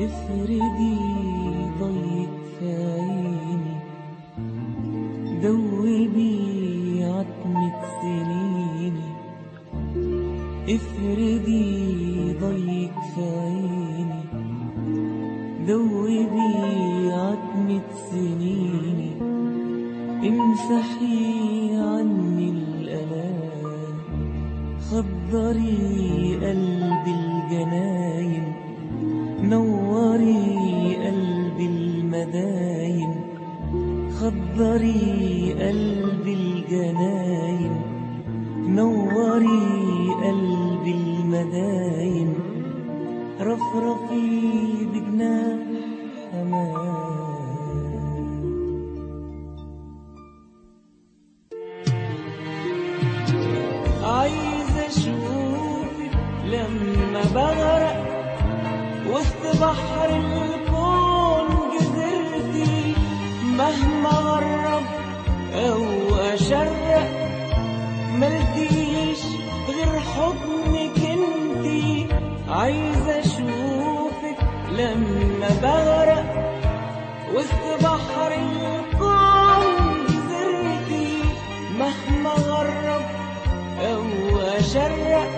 افردي ضيق في عيني دوبي عتمة سنيني افردي ضيق في عيني دوبي عتمة سنيني امسحي عني الألام خضري قلبي الجناين نوري قلبي المداين خضري قلبي الجناين نوري قلبي المداين رفرفي بجناح حمام عايز اشوفك لما بغرق وسط بحر الكون جزرتي مهما غرب او اشرق ملتيش غير حضنك انتي عايز اشوفك لما بغرق وسط بحر الكون جزرتي مهما غرب او اشرق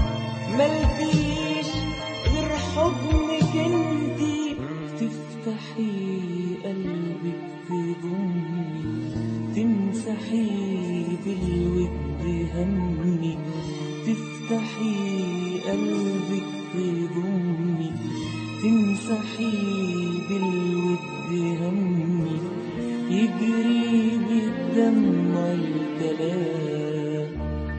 ملتيش غير حضنك انتي تفتحي قلبك تضمي تمسحي بالود همي تفتحي قلبك تضمي تمسحي بالود همي يجري بالدمع الكلام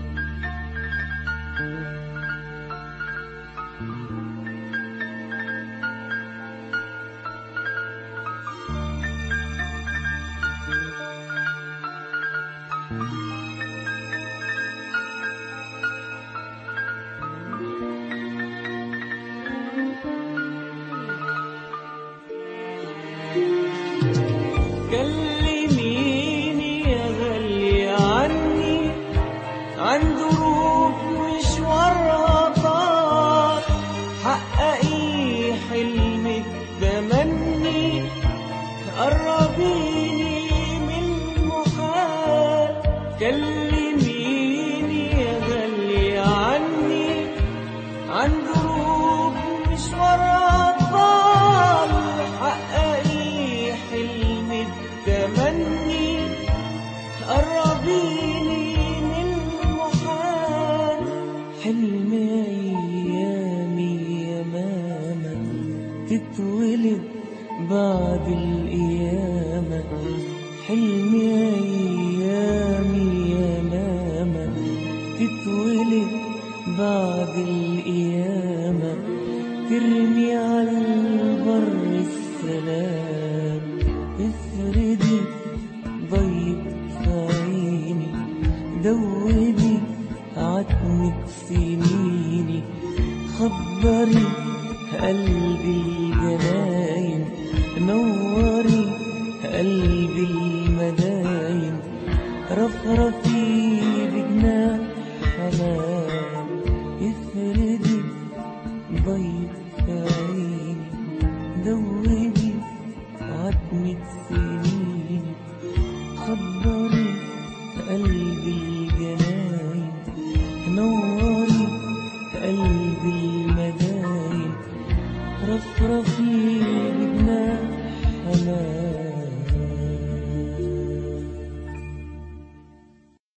كلميني يا غالية عني عن ظروف مشوارها طار حققي حلمك تمني قربيني من محال كلميني يا غالية عني عن ظروف مشوارها طال حققي حلم التمني قربيني من محال حلم أيامي يا ماما تتولد بعد القيامة حلم أيامي يا ماما تتولد بعد القيامة ترمي على البر السلام افردي ضيق في عيني دوبي عتمة سنيني خبري قلبي الجناين نوري قلبي المداين رفرفي بجناح حمام افردي ضيق في عيني دوبي عتمة سنيني خبري قلبي الجناين نوري قلبي المداين رفرفي